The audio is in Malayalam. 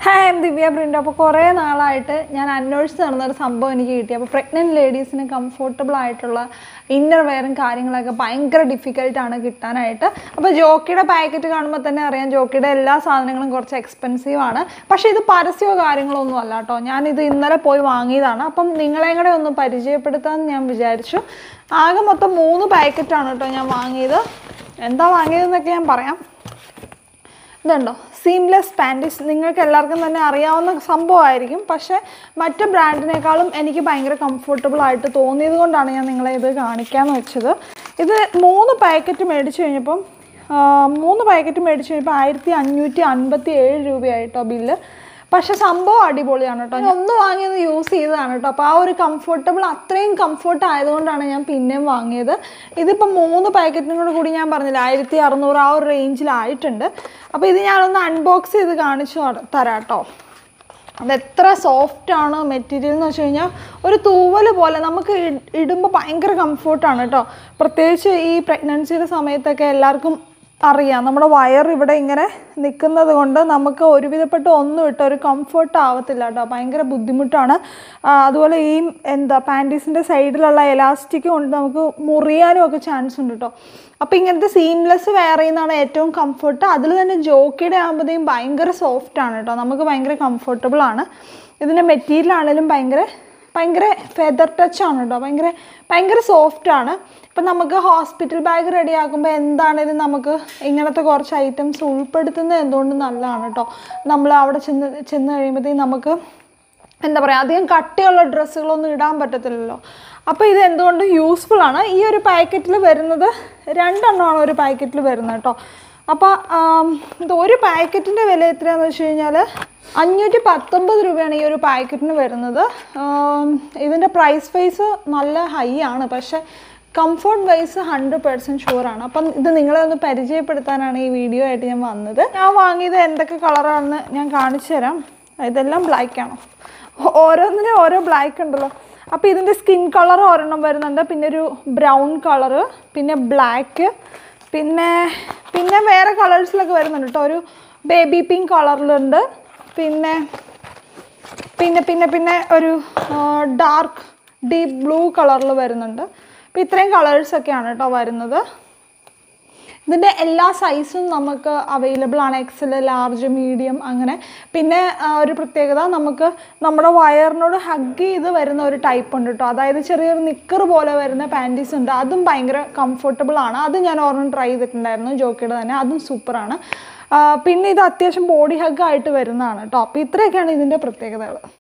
ഹായ് എം ദിവ്യ ബ്രിൻഡോ അപ്പോൾ കുറേ നാളായിട്ട് ഞാൻ അന്വേഷിച്ച് നടന്നൊരു സംഭവം എനിക്ക് കിട്ടി അപ്പോൾ പ്രഗ്നൻറ്റ് ലേഡീസിന് കംഫർട്ടബിൾ ആയിട്ടുള്ള ഇന്നർ വെയറും കാര്യങ്ങളൊക്കെ ഭയങ്കര ഡിഫിക്കൽട്ടാണ് കിട്ടാനായിട്ട് അപ്പോൾ ജോക്കിയുടെ പാക്കറ്റ് കാണുമ്പോൾ തന്നെ അറിയാം ജോക്കിയുടെ എല്ലാ സാധനങ്ങളും കുറച്ച് എക്സ്പെൻസീവ് ആണ് പക്ഷേ ഇത് പരസ്യമോ കാര്യങ്ങളോ ഒന്നും അല്ല കേട്ടോ ഞാനിത് ഇന്നലെ പോയി വാങ്ങിയതാണ് അപ്പം നിങ്ങളെയും കൂടെ ഒന്ന് പരിചയപ്പെടുത്താമെന്ന് ഞാൻ വിചാരിച്ചു ആകെ മൊത്തം മൂന്ന് പാക്കറ്റാണ് കേട്ടോ ഞാൻ വാങ്ങിയത് എന്താ വാങ്ങിയതെന്നൊക്കെ ഞാൻ പറയാം ഇതുണ്ടോ സീംലെസ് പാൻറ്റീസ് നിങ്ങൾക്ക് എല്ലാവർക്കും തന്നെ അറിയാവുന്ന സംഭവമായിരിക്കും പക്ഷേ മറ്റ് ബ്രാൻഡിനേക്കാളും എനിക്ക് ഭയങ്കര കംഫർട്ടബിൾ ആയിട്ട് തോന്നിയത് കൊണ്ടാണ് ഞാൻ നിങ്ങളെ ഇത് കാണിക്കാമെന്ന് വെച്ചത് ഇത് മൂന്ന് പാക്കറ്റ് മേടിച്ച് കഴിഞ്ഞപ്പം ആ, മൂന്ന് പാക്കറ്റ് മേടിച്ച് കഴിഞ്ഞപ്പോൾ ആയിരത്തി അഞ്ഞൂറ്റി അൻപത്തി ഏഴ് രൂപയായിട്ടോ ബില്ല് പക്ഷെ സംഭവം അടിപൊളിയാണ് കേട്ടോ ഞാൻ ഒന്ന് വാങ്ങിയത് യൂസ് ചെയ്തതാണ് കേട്ടോ അപ്പോൾ ആ ഒരു കംഫർട്ടബിൾ അത്രയും കംഫർട്ട് ആയതുകൊണ്ടാണ് ഞാൻ പിന്നെയും വാങ്ങിയത് ഇതിപ്പോൾ മൂന്ന് പാക്കറ്റിനും കൂടെ കൂടി ഞാൻ പറഞ്ഞില്ല ആയിരത്തി അറുന്നൂറ് ആ ഒരു റേഞ്ചിലായിട്ടുണ്ട് അപ്പോൾ ഇത് ഞാനൊന്ന് അൺബോക്സ് ചെയ്ത് കാണിച്ചു തര- തരാം കേട്ടോ അത് എത്ര സോഫ്റ്റ് ആണ് മെറ്റീരിയൽ എന്ന് വെച്ച് കഴിഞ്ഞാൽ ഒരു തൂവൽ പോലെ നമുക്ക് ഇടുമ്പോൾ ഭയങ്കര കംഫർട്ടാണ് കേട്ടോ പ്രത്യേകിച്ച് ഈ പ്രഗ്നൻസിയുടെ സമയത്തൊക്കെ എല്ലാവർക്കും അറിയാം നമ്മുടെ വയർ ഇവിടെ ഇങ്ങനെ നിൽക്കുന്നത് കൊണ്ട് നമുക്ക് ഒരുവിധപ്പെട്ട ഒന്നും ഇട്ട് ഒരു കംഫർട്ട് ആവത്തില്ല കേട്ടോ ഭയങ്കര ബുദ്ധിമുട്ടാണ് ആ, അതുപോലെ ഈ എന്താ പാൻറ്റീസിൻ്റെ സൈഡിലുള്ള എലാസ്റ്റിക് കൊണ്ട് നമുക്ക് മുറിയാനും ഒക്കെ ചാൻസ് ഉണ്ട് കേട്ടോ അപ്പോൾ ഇങ്ങനത്തെ സീംലെസ് വെയർ ചെയ്യുന്നതാണ് ഏറ്റവും കംഫർട്ട് അതിൽ തന്നെ ജോക്കിയുടെ ആകുമ്പോഴത്തേക്കും ഭയങ്കര സോഫ്റ്റ് ആണ് കേട്ടോ നമുക്ക് ഭയങ്കര കംഫർട്ടബിൾ ആണ് ഇതിൻ്റെ മെറ്റീരിയൽ ആണെങ്കിലും ഭയങ്കര ഭയങ്കര ഫെദർ ടച്ച് ആണ് കേട്ടോ ഭയങ്കര ഭയങ്കര സോഫ്റ്റ് ആണ് ഇപ്പം നമുക്ക് ഹോസ്പിറ്റൽ ബാഗ് റെഡി ആക്കുമ്പോൾ എന്താണേലും നമുക്ക് ഇങ്ങനത്തെ കുറച്ച് ഐറ്റംസ് ഉൾപ്പെടുത്തുന്നത് എന്തുകൊണ്ട് നല്ലതാണ് കേട്ടോ നമ്മൾ അവിടെ ചെന്ന് ചെന്ന് കഴിയുമ്പോഴത്തേക്കും നമുക്ക് എന്താ പറയുക അധികം കട്ടിയുള്ള ഡ്രസ്സുകളൊന്നും ഇടാൻ പറ്റത്തില്ലല്ലോ അപ്പോൾ ഇത് എന്തുകൊണ്ടും യൂസ്ഫുൾ ആണ് ഈ ഒരു പാക്കറ്റിൽ വരുന്നത് രണ്ടെണ്ണമാണ് ഒരു പാക്കറ്റിൽ വരുന്നത് കേട്ടോ അപ്പോൾ ആം, ഇത് ഒരു പാക്കറ്റിൻ്റെ വില എത്രയാണെന്ന് വെച്ച് കഴിഞ്ഞാൽ അഞ്ഞൂറ്റി പത്തൊമ്പത് രൂപയാണ് ഈ ഒരു പാക്കറ്റിന് വരുന്നത് ആം, ഇതിൻ്റെ പ്രൈസ് വൈസ് നല്ല ഹൈ ആണ് പക്ഷേ കംഫർട്ട് വൈസ് ഹൺഡ്രഡ് പെർസെൻറ്റ് ഷുവറാണ് അപ്പം ഇത് നിങ്ങളെ ഒന്ന് പരിചയപ്പെടുത്താനാണ് ഈ വീഡിയോ ആയിട്ട് ഞാൻ വന്നത് ഞാൻ വാങ്ങിയത് എന്തൊക്കെ കളറാണെന്ന് ഞാൻ കാണിച്ചു തരാം ഇതെല്ലാം ബ്ലാക്ക് ആണോ ഓ- ഓരോന്നിനും ഓരോ ബ്ലാക്ക് ഉണ്ടല്ലോ അപ്പോൾ ഇതിൻ്റെ സ്കിൻ കളർ ഒരെണ്ണം വരുന്നുണ്ട് പിന്നെ ഒരു ബ്രൗൺ കളറ് പിന്നെ ബ്ലാക്ക് പിന്നെ പിന്നെ വേറെ കളേഴ്സിലൊക്കെ വരുന്നുണ്ട് കേട്ടോ ഒരു ബേബി പിങ്ക് കളറിലുണ്ട് പിന്നെ പിന്നെ പിന്നെ പിന്നെ ഒരു ഡാർക്ക് ഡീപ്പ് ബ്ലൂ കളറിൽ വരുന്നുണ്ട് അപ്പോൾ ഇത്രയും കളേഴ്സൊക്കെയാണ് കേട്ടോ വരുന്നത് ഇതിൻ്റെ എല്ലാ സൈസും നമുക്ക് അവൈലബിൾ ആണ് എക്സൽ ലാർജ് മീഡിയം അങ്ങനെ പിന്നെ ആ, ഒരു പ്രത്യേകത നമുക്ക് നമ്മുടെ വയറിനോട് ഹഗ് ചെയ്ത് വരുന്ന ഒരു ടൈപ്പ് ഉണ്ട് കേട്ടോ അതായത് ചെറിയൊരു നിക്കർ പോലെ വരുന്ന പാൻറ്റീസ് ഉണ്ട് അതും ഭയങ്കര കംഫർട്ടബിൾ ആണ് അത് ഞാൻ ഒരെണ്ണം ട്രൈ ചെയ്തിട്ടുണ്ടായിരുന്നു ജോക്കിയുടെ തന്നെ അതും സൂപ്പറാണ് പിന്നെ ഇത് അത്യാവശ്യം ബോഡി ഹഗ് ആയിട്ട് വരുന്നതാണ് കേട്ടോ അപ്പോൾ ഇത്രയൊക്കെയാണ് ഇതിൻ്റെ പ്രത്യേകതകൾ